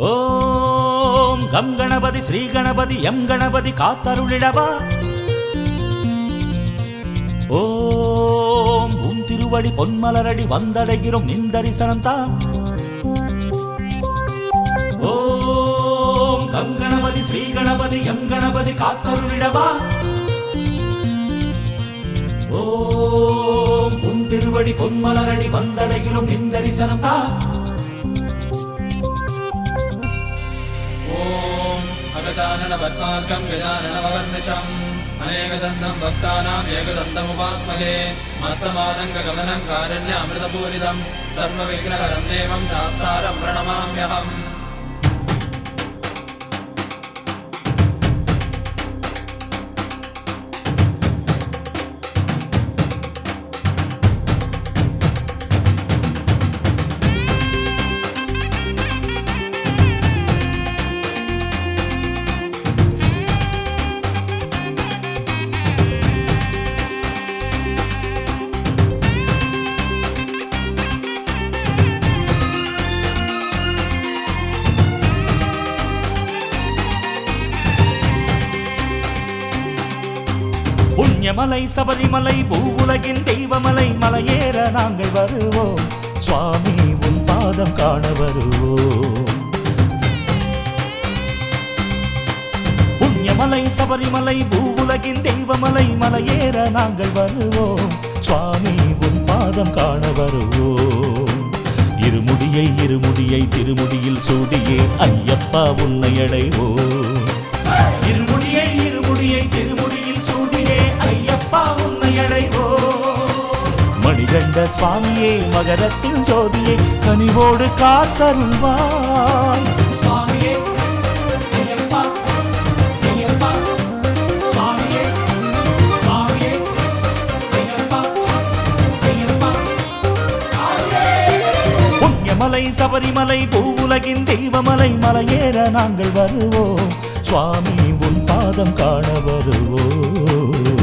ஓம் கம் கணபதி ஸ்ரீ கணபதி எம் கணபதி காத்தருளிடவா ஓம் உன் திருவடி பொன்மலரடி வந்தடைகிறோம் நின் தரிசனம் தான் ஓம் கம் கணபதி ஸ்ரீ கணபதி எம் கணபதி காத்தருளிடவா ஓம் உன் திருவடி பொன்மலரடி வந்தடைகிறோம் நின் தரிசனம் தான் ॐ अगजानन पद्मार्कं गजाननमहर्निशम् अनेकदन्तं भक्तानाम् एकदन्तमुपास्महे मत्तमादङ्गगमनं कारण्यामृतपूरितं सर्वविघ्नहरं देवं शास्तारं प्रणमाम्यहम् புண்ணியமலை சபரிமலை பூவுலகின் தெய்வமலை மலையேற நாங்கள் வருவோம் சுவாமி உன் பாதம் காண வருவோம் புண்ணியமலை சபரிமலை பூவுலகின் தெய்வமலை மலையேற நாங்கள் வருவோம் சுவாமி உன் பாதம் காண வருவோம் இருமுடியை இருமுடியை திருமுடியில் சூடியே ஐயப்பா உன்னை அடைவோம் இருமுடியை இருமுடியை திருமுடியில் சூடியே ஐயப்பா உன்னை அடைவோ மணிகண்ட சுவாமியே மகரத்தின் ஜோதியே கனிவோடு காத்தருள்வாய் சுவாமியே ஐயப்பா ஐயப்பா சுவாமியே சுவாமியே ஐயப்பா ஐயப்பா புண்ணியமலை சபரிமலை பூவுலகின் தெய்வமலை மலையேற நாங்கள் வருவோம் சுவாமி உன் பாதம் காண வருவோம்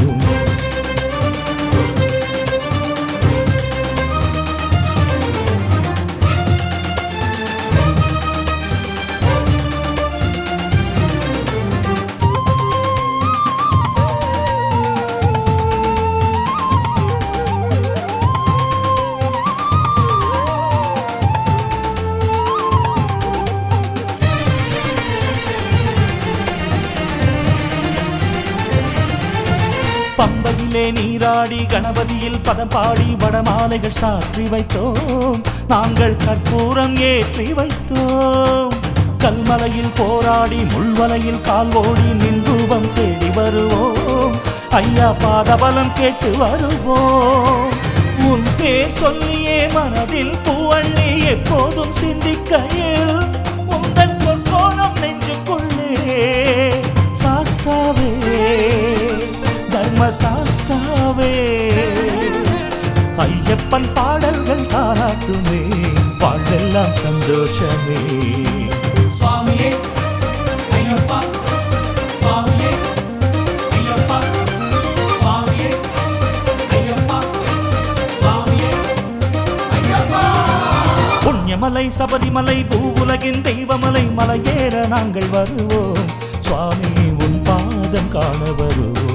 பம்பையிலே நீராடி கணபதியில் பதம் பாடி வடமாலைகள் சாற்றி வைத்தோம் நாங்கள் கற்பூரம் ஏற்றி வைத்தோம் கல்மலையில் போராடி முள்வலையில் கால் ஓடி நின் ரூபம் தேடி வருவோம் ஐயா பாதபலம் கேட்டு வருவோம் உன் பேர் சொல்லியே மனதில் பூவள்ளி எப்போதும் சிந்திக்கையில் உந்தன் பொற்கோணம் நெஞ்சுக்குள்ளே சாஸ்தாவே தர்ம சாஸ்தாவே ஐயப்பன் பாடல்கள் தாராட்டுமே வாழ்வெல்லாம் சந்தோஷமே சுவாமியே ஐயப்பா சுவாமியே ஐயப்பா சுவாமியே ஐயப்பா சுவாமியே ஐயப்பா புண்ணியமலை சபரிமலை பூவுலகின் தெய்வமலை மலையேற நாங்கள் வருவோம் சுவாமி உன் பாதம் காண வருவோம்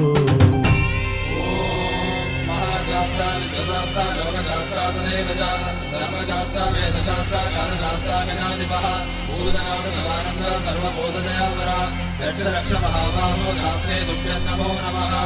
महाशास्ता विश्वशास्ता लोकशास्ता तदेव च धर्मशास्ता वेदशास्ता कालशास्ता गजाधिपः भूतनाथ सदानन्द सर्वबोधदयावरा रक्ष रक्ष महाबाहो शास्त्रे तुभ्यं नमो नमः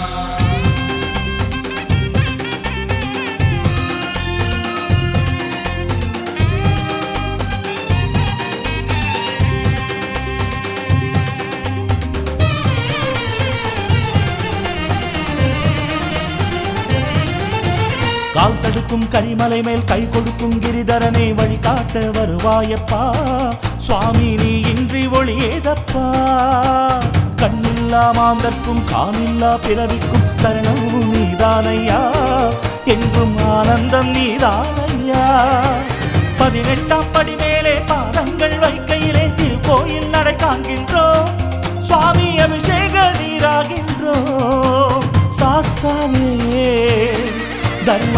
கால் தடுக்கும் கரிமலை மேல் கை கொடுக்கும் கிரிதரனே வழிகாட்ட வருவாயப்பா சுவாமி நீ இன்றி ஒளியேதப்பா கண்ணில்லா மாந்தர்க்கும் காலில்லா பிறவிக்கும் சரணமும் நீதானையா என்றும் ஆனந்தம் நீதானையா பதினெட்டாம் படி மேலே பாதங்கள் வைக்கையிலே திருக்கோயில் நடை காண்கின்றோம் சுவாமி அபிஷேக நீராகின்றோம் சாஸ்தாவே தர்ம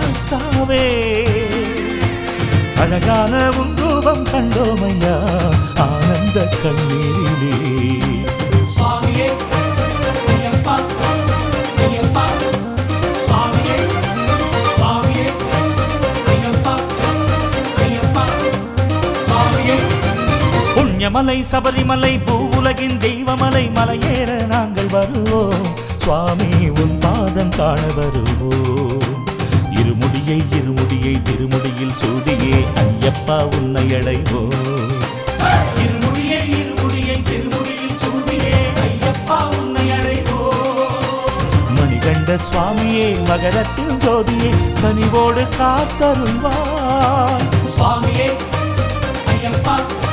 சாஸ்தாவே அழகான உன் ரூபம் கண்டோமையா கண்ணீரிலே சுவாமியே ஐயப்பா ஐயப்பா சுவாமியே சுவாமியே ஐயப்பா ஐயப்பா சுவாமியே புண்ணியமலை சபரிமலை பூவுலகின் தெய்வமலை மலையேற நாங்கள் வருவோம் சுவாமி உன் பாதம் காண வருவோம் இருமுடியை இருமுடியை திருமுடியில் சூடியே ஐயப்பா உன்னை அடைவோம் இருமுடியை இருமுடியை திருமுடியில் சூடியே ஐயப்பா உன்னை அடைவோ மணிகண்ட சுவாமியே மகரத்தில் ஜோதியே கனிவோடு காத்தருள்வார் சுவாமியே ஐயப்பா